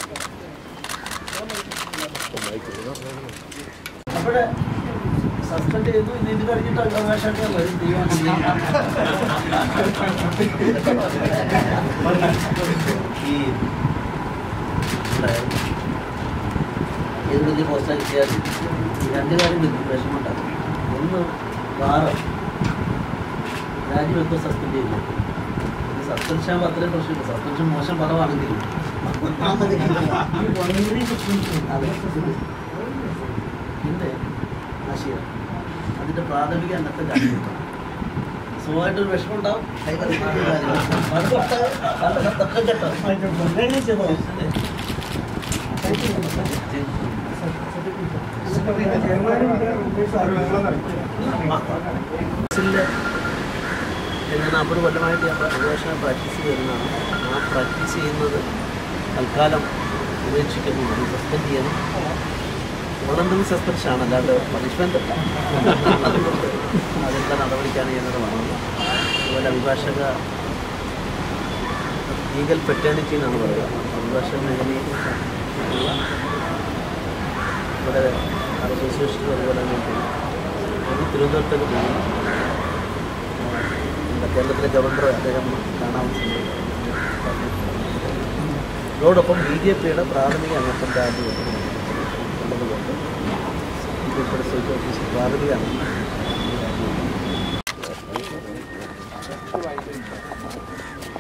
അവിടെ സസ്പെൻഡ് ചെയ്തു ഇനി ഇത് കഴിഞ്ഞിട്ട് അവകാശമായിട്ട് വരും തീരുമാനം ഈ ഇവിടെ ഏത് വലിയ പോസ്റ്റ് കിട്ടിയാൽ ഈ രണ്ട് കാര്യം വരും വിഷമമുണ്ടാകും ഒന്ന് വാറ് രാജിവെക്കോ സസ്പെൻഡ് ചെയ്യില്ല ഇത് സസ്പെൻഷൻ ആകുമ്പോൾ അത്രയും പ്രശ്നമില്ല സസ്പെൻഷൻ മോശം പദമാണെങ്കിലും അതെ. പിന്നെ ആശയം അതിന്റെ പ്രാഥമിക അന്നത്തെ കാര്യം സുഖമായിട്ടൊരു വിഷമം ഉണ്ടാവും ഞാൻ അമ്പത് കൊല്ലമായിട്ട് ഞാൻ അന്വേഷണം പ്രാക്ടീസ് ചെയ്യുന്നതാണ് ആ പ്രാക്ടീസ് ചെയ്യുന്നത് തൽക്കാലം ഉപേക്ഷിക്കുന്നു സസ്പെൻഡ് ചെയ്യണം വോളണ്ടറി സസ്പെൻഷൻ ആണ് അല്ലാണ്ട് പണിഷ്മെന്റ് അല്ല അതെന്താ നടപടിക്കാണ് ചെയ്യുന്നത് വന്നത് അതുപോലെ അഭിഭാഷക ലീഗൽ ഫെറ്റേണിറ്റി എന്നാണ് പറയുക അഭിഭാഷക മേഖലയിൽ ഉള്ള ഇവിടെ അസോസിയേഷൻ അതുപോലെ തന്നെ ഒരു തിരുവനന്തപുരത്തേക്ക് പോകുന്നു നമ്മുടെ കേരളത്തിലെ ഗവർണർ അദ്ദേഹം കാണാൻ ഇതോടൊപ്പം ബി ജെ പിയുടെ പ്രാഥമിക അംഗത്വം രാജി ഉള്ളതുകൊണ്ട് ഇതിപ്പോൾ സ്റ്റേറ്റ് ഓഫീസിൽ പ്രാഥമിക അംഗം